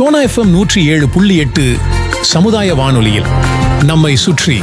Sona FM நூற்றி ஏழு புள்ளி எட்டு சமுதாய வானொலியில் நம்மை சுற்றி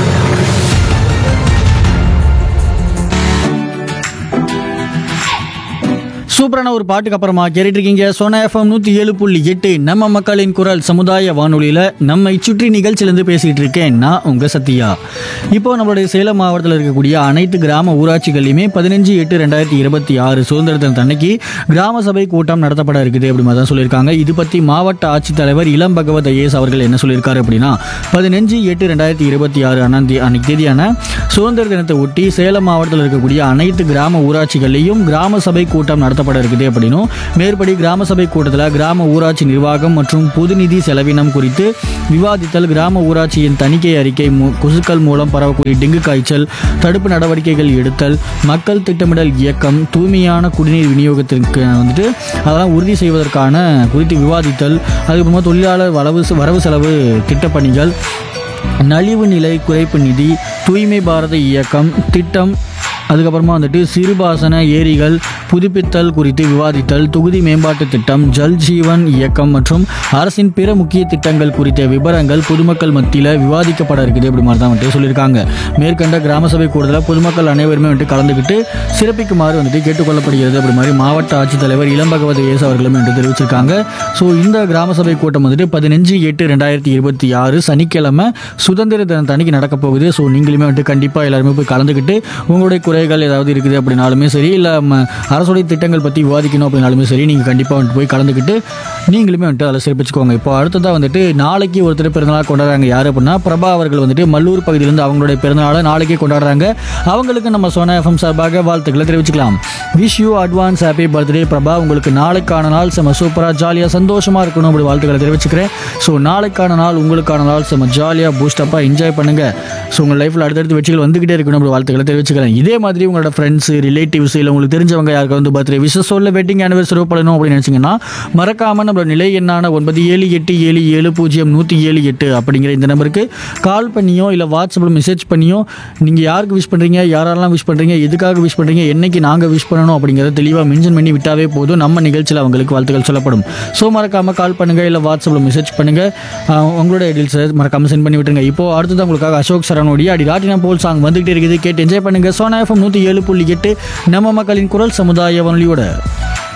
சூப்பரான ஒரு பாட்டுக்கு அப்புறமா கேட்டுட்டு இருக்கீங்க சோனா எஃப்எம் நூற்றி ஏழு புள்ளி எட்டு நம்ம மக்களின் குரல் சமுதாய வானொலியில் நம்மை சுற்றி நிகழ்ச்சியிலேருந்து பேசிகிட்டு இருக்கேன் நான் உங்கள் சத்யா இப்போ நம்மளுடைய சேலம் மாவட்டத்தில் இருக்கக்கூடிய அனைத்து கிராம ஊராட்சிகள்லையுமே பதினஞ்சு எட்டு ரெண்டாயிரத்தி இருபத்தி ஆறு சுதந்திர தின அன்னைக்கு கிராம சபை கூட்டம் நடத்தப்பட இருக்குது அப்படி மாதிரி தான் சொல்லியிருக்காங்க இது பற்றி மாவட்ட ஆட்சித்தலைவர் இளம் பகவத் ஐஏஎஸ் அவர்கள் என்ன சொல்லியிருக்காரு அப்படின்னா பதினஞ்சு எட்டு ரெண்டாயிரத்தி இருபத்தி ஆறு அண்ணாம் தே- அன்னைக்கு தேதியான சுதந்திர தினத்தை ஒட்டி சேலம் மாவட்டத்தில் இருக்கக்கூடிய அனைத்து கிராம ஊராட்சிகள்லையும் கிராம சபை கூட்டம் நடத்தப்பட இருக்குது அப்படின்னும் மேற்படி கிராம சபை கூட்டத்தில் கிராம ஊராட்சி நிர்வாகம் மற்றும் பொது நிதி செலவினம் குறித்து விவாதித்தல் கிராம ஊராட்சியின் தணிக்கை அறிக்கை மு- கொசுக்கள் மூலம் பரவக்கூடிய டெங்கு காய்ச்சல் தடுப்பு நடவடிக்கைகள் எடுத்தல் மக்கள் திட்டமிடல் இயக்கம் தூய்மையான குடிநீர் விநியோகத்திற்கு வந்துட்டு அதெல்லாம் உறுதி செய்வதற்கான குறித்து விவாதித்தல் அதுக்கப்புறமா தொழிலாளர் வரவு வரவு செலவு திட்டப்பணிகள் நலிவு நிலை குறைப்பு நிதி தூய்மை பாரத இயக்கம் திட்டம் அதுக்கப்புறமா வந்துட்டு சிறுபாசன ஏரிகள் புதுப்பித்தல் குறித்து விவாதித்தல் தொகுதி மேம்பாட்டு திட்டம் ஜல் ஜீவன் இயக்கம் மற்றும் அரசின் பிற முக்கிய திட்டங்கள் குறித்த விவரங்கள் பொதுமக்கள் மத்தியில் விவாதிக்கப்பட இருக்குது அப்படி மாதிரி தான் வந்துட்டு சொல்லியிருக்காங்க மேற்கண்ட கிராம சபை கூடுதலாக பொதுமக்கள் அனைவருமே வந்துட்டு கலந்துக்கிட்டு சிறப்பிக்குமாறு வந்துட்டு கேட்டுக்கொள்ளப்படுகிறது அப்படி மாதிரி மாவட்ட ஆட்சித்தலைவர் இளம்பகவத இயேசு அவர்களும் என்று தெரிவிச்சிருக்காங்க ஸோ இந்த கிராம சபை கூட்டம் வந்துட்டு பதினஞ்சு எட்டு ரெண்டாயிரத்தி இருபத்தி ஆறு சனிக்கிழமை சுதந்திர தினத்தன்னைக்கு நடக்க போகுது ஸோ நீங்களுமே வந்துட்டு கண்டிப்பாக எல்லாருமே போய் கலந்துக்கிட்டு உங்களுடைய குறைகள் ஏதாவது இருக்குது அப்படின்னாலுமே சரி இல்லை அரசுடைய திட்டங்கள் பற்றி விவாதிக்கணும் அப்படின்னாலுமே சரி நீங்கள் கண்டிப்பாக வந்துட்டு போய் கலந்துக்கிட்டு நீங்களுமே வந்துட்டு அதில் சிறப்பிச்சுக்கோங்க இப்போ அடுத்ததாக வந்துட்டு நாளைக்கு ஒருத்தர் பிறந்தநாள் கொண்டாடுறாங்க யார் அப்படின்னா பிரபா அவர்கள் வந்துட்டு மல்லூர் பகுதியிலேருந்து அவங்களுடைய பிறந்தநாளை நாளைக்கே கொண்டாடுறாங்க அவங்களுக்கு நம்ம சோனா எஃப்எம் சார்பாக வாழ்த்துக்களை தெரிவிச்சுக்கலாம் wish you advance happy birthday Prabha உங்களுக்கு நாளைக்கான நாள் செம சூப்பராக ஜாலியாக சந்தோஷமாக இருக்கணும் அப்படி வாழ்த்துக்களை தெரிவிச்சுக்கிறேன் ஸோ நாளைக்கான நாள் உங்களுக்கான நாள் செம ஜாலியாக பூஸ்டப்பாக என்ஜாய் பண்ணுங்கள் ஸோ உங்கள் லைஃப்பில் அடுத்தடுத்து வெற்றிகள் வந்துக்கிட்டே இருக்கணும் அப்படி வாழ்த்துக்களை தெரிவிச்சுக்கிறேன் இதே மாதிரி உங்களோட ஃப்ரெண்ட்ஸ் ரிலேட்டிவ்ஸ் இல்லை உங்களுக்கு தெரிஞ்சவங்க யாருக்கு வந்து பர்த்டே விஷஸ் சொல்ல வெட்டிங் ஆனிவர்சரி பண்ணணும் அப்படின்னு நினச்சிங்கன்னா மறக்காமல் நம்மளோட நிலை எண்ணான ஒன்பது ஏழு எட்டு ஏழு ஏழு பூஜ்ஜியம் நூற்றி ஏழு எட்டு அப்படிங்கிற இந்த நம்பருக்கு கால் பண்ணியோ இல்லை வாட்ஸ்அப்பில் மெசேஜ் பண்ணியோ நீங்கள் யாருக்கு விஷ் பண்ணுறீங்க யாரெல்லாம் விஷ் பண்ணுறீங்க எதுக்காக விஷ் பண்ணுறீங்க என்னைக்கு நாங்கள் விஷ் பண்ணணும் அப்படிங்கிறத தெளிவாக மென்ஷன் பண்ணி விட்டாவே போதும் நம்ம நிகழ்ச்சியில் அவங்களுக்கு வாழ்த்துக்கள் சொல்லப்படும் ஸோ மறக்காமல் கால் பண்ணுங்கள் இல்லை வாட்ஸ்அப்பில் மெசேஜ் பண்ணுங்கள் உங்களோட டீல்ஸை மறக்காமல் சென்ட் பண்ணி விட்டுருங்க இப்போ அடுத்தது உங்களுக்காக அசோக் சரணுடைய அடி ராட்டினா போல் சாங் வந்துகிட்டே இருக்குது கேட்டு என்ஜாய் பண்ணுங்கள் சோனா எஃப்எம் நூற்றி ஏழு புள்ளி எட்டு நம்ம மக்களின் குரல் சமுதாய வானொலியோட